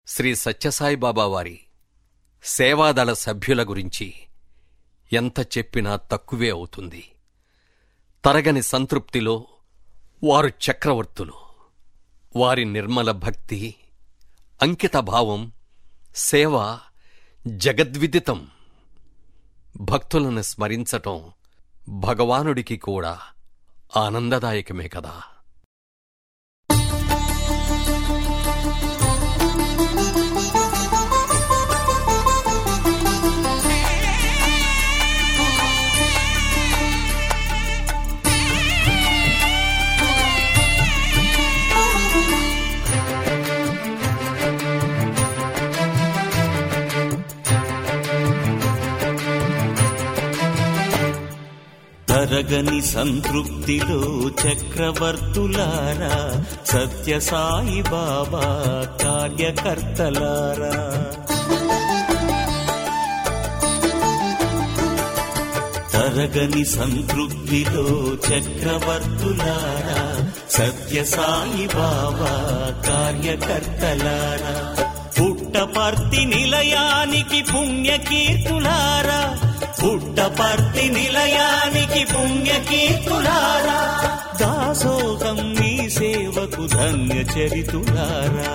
శ్రీ సత్యసాయిబాబా వారి సేవాదళ సభ్యుల గురించి ఎంత చెప్పినా తక్కువే అవుతుంది తరగని సంతృప్తిలో వారు చక్రవర్తులు వారి నిర్మల భక్తి అంకిత భావం సేవ జగద్విదితం భక్తులను స్మరించటం భగవానుడికి కూడా ఆనందదాయకమే కదా తరగని సంతృప్తిలో చక్రవర్తులారా సత్యసాయి బాబా కార్యకర్తలారా తరగని సంతృప్తిలో చక్రవర్తులారా సత్యసాయి బాబా కార్యకర్తలారా పుట్టపర్తి నిలయానికి పుణ్యకీర్తులారా పుట్టపర్తి నిలయానికి పుణ్యకీర్తులారా దాసోహం మీ సేవకు ధన్య చరితులారా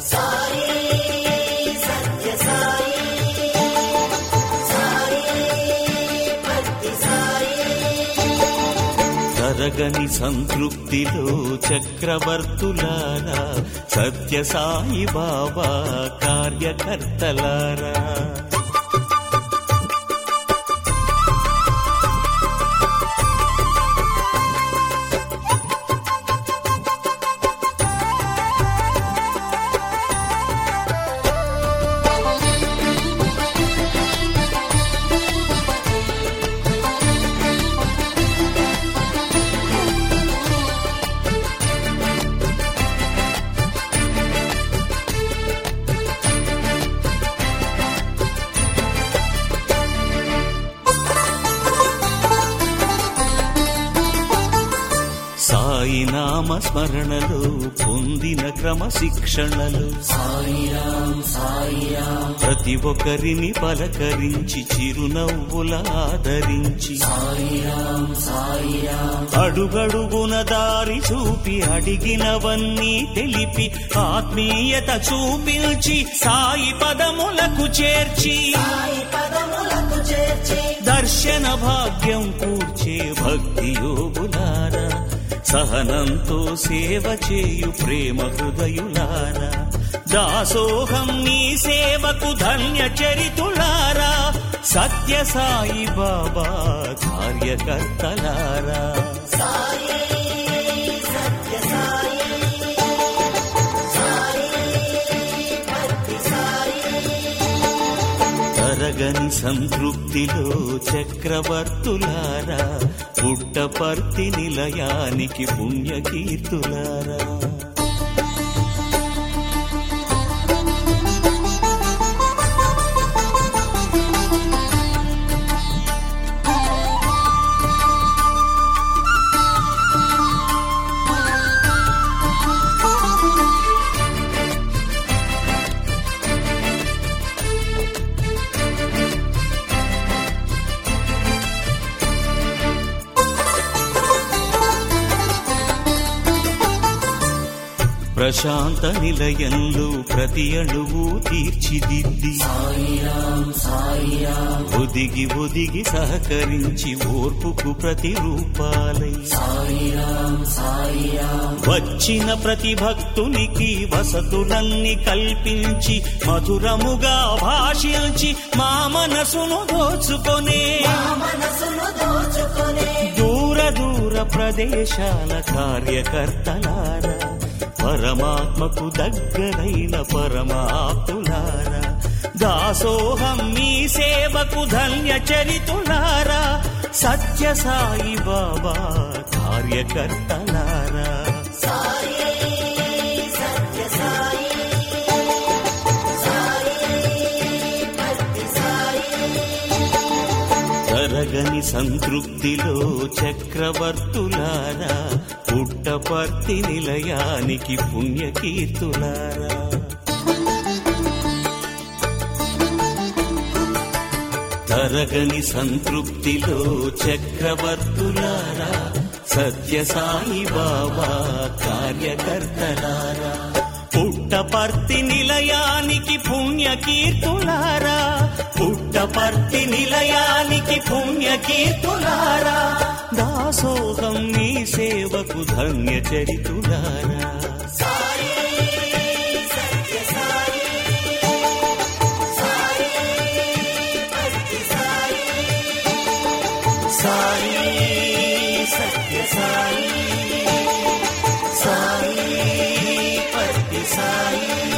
తరగని సంతృప్తిలో చక్రవర్తులారా సత్యసాయి బాబా కార్యకర్తలారా సాయి నామ స్మరణలో పొందిన క్రమశిక్షణలు ప్రతి ఒక్కరిని పలకరించి చిరునవ్వుల ఆదరించి అడుగడుగున దారి చూపి అడిగినవన్నీ తెలిపి ఆత్మీయత చూపించి సాయి పదములకు చేర్చి దర్శన భాగ్యం కూర్చే భక్తి యోగులారా సహనంతో సేవ చేయు ప్రేమ హృదయులారా దాసోహం నీ సేవకు ధన్య చరితులారా సత్య సాయి బాబా కార్యకర్తలారా తరగని సంతృప్తిలో చక్రవర్తులారా పుట్టపర్తి నిలయానికి పుణ్యకీర్తులారా ప్రశాంత నిలయంలో ప్రతి అణువు తీర్చిదిద్ది ఒదిగి ఒదిగి సహకరించి ఓర్పుకు ప్రతిరూపాలై వచ్చిన ప్రతి భక్తునికి వసతులన్నీ కల్పించి మధురముగా భాషించి మా మనసును దోచుకొనే దూర దూర ప్రదేశాల కార్యకర్తలారా పరమాత్మకు దగ్గరైన పరమాప్తులారా దాసోహం మీ సేవకు ధన్య చరితులారా సత్య సాయి బాబా కార్యకర్తలారా తరగని సంతృప్తిలో చక్రవర్తులారా పుట్టపర్తి నిలయానికి పుణ్యకీర్తులారా తరగని సంతృప్తిలో చక్రవర్తులారా సత్యసాయి బాబా కార్యకర్తలారా పుట్టపర్తి నిలయానికి పుణ్యకీర్తులారా పుట్టపర్తి నిలయానికి పుణ్యకీర్తులారా దాసోహం మీ సేవకు ధన్య చరితులారా సాయి సత్య సాయి సాయి పత్తి సాయి